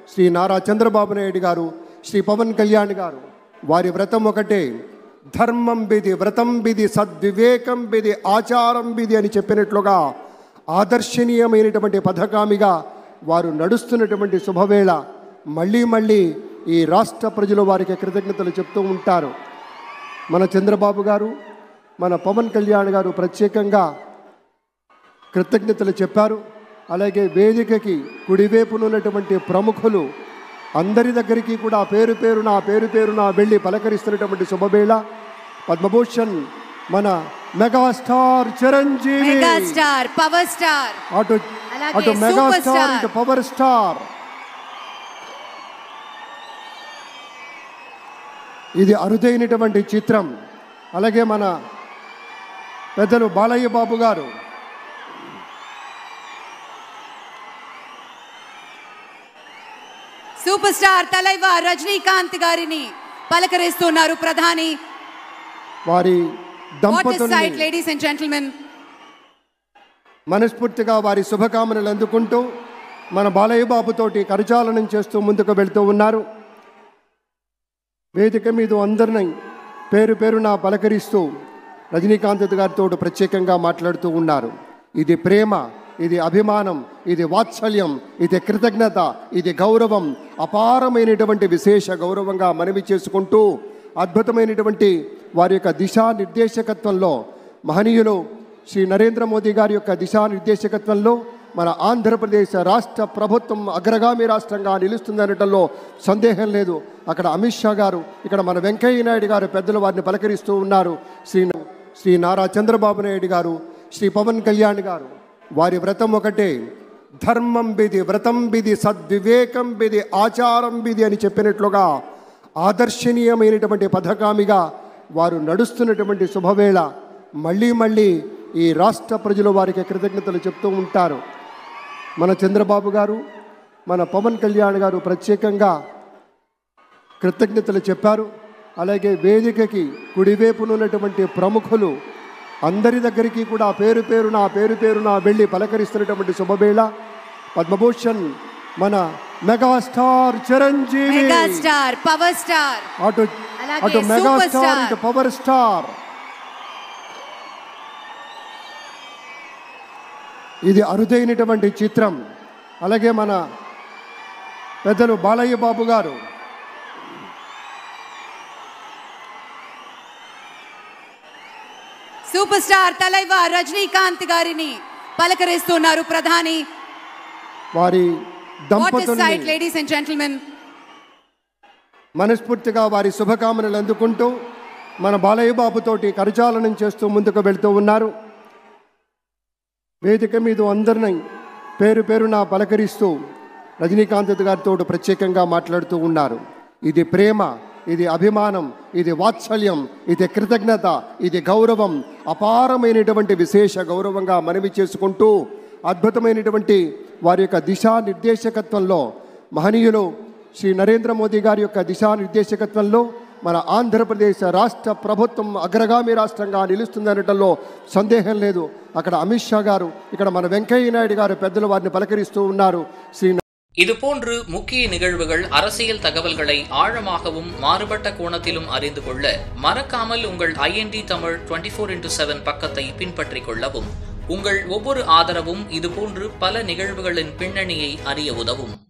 శ్రీ నారా చంద్రబాబు నాయుడు గారు శ్రీ పవన్ కళ్యాణ్ గారు వారి వ్రతం ఒకటే ధర్మం బిది వ్రతం బిది సద్వివేకం బిది ఆచారం బిది అని చెప్పినట్లుగా ఆదర్శనీయమైనటువంటి పథకామిగా వారు నడుస్తున్నటువంటి శుభవేళ మళ్ళీ మళ్ళీ ఈ రాష్ట్ర ప్రజలు వారికి కృతజ్ఞతలు చెప్తూ ఉంటారు మన చంద్రబాబు గారు మన పవన్ కళ్యాణ్ గారు ప్రత్యేకంగా కృతజ్ఞతలు చెప్పారు అలాగే వేదికకి కుడివైపునున్నటువంటి ప్రముఖులు అందరి దగ్గరికి కూడా పేరు పేరున పేరు పేరున వెళ్ళి పలకరిస్తున్నటువంటి శుభవేళ పద్మభూషణ్ మన megastar Chiranjeevi megastar power star అటు అలాగే అటు సూపర్ మెగాస్టార్ స్టార్. ఇటు పవర్ స్టార్ ఇది అరుదైనటువంటి చిత్రం అలాగే మన పెద్దలు బాలయ్య బాబు గారు సూపర్ స్టార్ తలైవా రజనీకాంత్ గారిని పలకరిస్తున్నారు ప్రధాని వారి వాట్ ఇస్ సైట్ దంపతుల్ని లేడీస్ అండ్ జెంటిల్మెన్ మనస్ఫూర్తిగా వారి శుభకామనలు అందుకుంటూ మన బాలయ్య బాబుతోటి కరచాలనం చేస్తూ ముందుకు వెళ్తూ ఉన్నారు వేదిక మీద అందరిని పేరు పేరున పలకరిస్తూ రజనీకాంత్ గారితో ప్రత్యేకంగా మాట్లాడుతూ ఉన్నారు ఇది ప్రేమ ఇది అభిమానం ఇది వాత్సల్యం ఇది కృతజ్ఞత ఇది గౌరవం అపారమైనటువంటి విశేష గౌరవంగా మనవి చేసుకుంటూ అద్భుతమైనటువంటి వారి యొక్క దిశానిర్దేశకత్వంలో మహనీయులు శ్రీ నరేంద్ర మోదీ గారి యొక్క దిశానిర్దేశకత్వంలో మన ఆంధ్రప్రదేశ్ రాష్ట్ర ప్రభుత్వం అగ్రగామి రాష్ట్రంగా నిలుస్తుందనటంలో సందేహం లేదు అక్కడ అమిత్ షా గారు ఇక్కడ మన వెంకయ్య నాయుడు గారు పెద్దలు వారిని పలకరిస్తూ ఉన్నారు శ్రీ శ్రీ నారా చంద్రబాబు నాయుడు గారు శ్రీ పవన్ కళ్యాణ్ గారు వారి వ్రతం ఒకటే ధర్మం బిది వ్రతం బిది సద్వివేకం బిది ఆచారం బిది అని చెప్పినట్లుగా ఆదర్శనీయమైనటువంటి పథకామిగా వారు నడుస్తున్నటువంటి శుభవేళ మళ్ళీ మళ్ళీ ఈ రాష్ట్ర ప్రజలు వారికి కృతజ్ఞతలు చెప్తూ ఉంటారు మన చంద్రబాబు గారు మన పవన్ కళ్యాణ్ గారు ప్రత్యేకంగా కృతజ్ఞతలు చెప్పారు అలాగే వేదికకి కుడివైపునున్నటువంటి ప్రముఖులు అందరి దగ్గరికి కూడా పేరు పేరున పేరు పేరున వెళ్ళి పలకరిస్తున్నటువంటి శుభవేళ పద్మభూషణ్ మన megastar Chiranjeevi megastar power star అటు అలాగే అటు సూపర్ మెగాస్టార్ స్టార్. ఇటు పవర్ స్టార్ ఇది అరుదైనటువంటి చిత్రం అలాగే మన పెద్దలు బాలయ్య బాబు గారు సూపర్ స్టార్ తలైవా రజనీకాంత్ గారిని పలకరిస్తున్నారు ప్రధాని వారి వాట్ ఇస్ సైట్ దంపతుల్ని లేడీస్ అండ్ జెంటిల్మెన్ మనస్ఫూర్తిగా వారి శుభకామనలు అందుకుంటూ మన బాలయ్య బాబుతోటి కరచాలనం చేస్తూ ముందుకు వెళ్తూ ఉన్నారు వేదిక మీద అందరిని పేరు పేరున పలకరిస్తూ రజనీకాంత్ గారితో ప్రత్యేకంగా మాట్లాడుతూ ఉన్నారు ఇది ప్రేమ ఇది అభిమానం ఇది వాత్సల్యం ఇది కృతజ్ఞత ఇది గౌరవం అపారమైనటువంటి విశేష గౌరవంగా మనవి చేసుకుంటూ అద్భుతమైనటువంటి వారి యొక్క దిశానిర్దేశకత్వంలో మహనీయులు శ్రీ నరేంద్ర మోదీ గారి యొక్క దిశానిర్దేశకత్వంలో మన ఆంధ్రప్రదేశ్ రాష్ట్ర ప్రభుత్వం అగ్రగామి రాష్ట్రంగా నిలుస్తుందనటంలో సందేహం లేదు అక్కడ అమిత్ షా గారు ఇక్కడ మన వెంకయ్య నాయుడు గారు పెద్దలు వారిని పలకరిస్తూ ఉన్నారు శ్రీ இதுபோன்று முக்கிய நிகழ்வுகள் அரசியல் தகவல்களை ஆழமாகவும் மாறுபட்ட கோணத்திலும் அறிந்து கொள்ள மறக்காமல் உங்கள் IND Tamil twenty four into seven பக்கத்தை பின்பற்றிக் கொள்ளவும் உங்கள் ஒவ்வொரு ஆதரவும் இதுபோன்று பல நிகழ்வுகளின் பின்னணியை அறிய உதவும்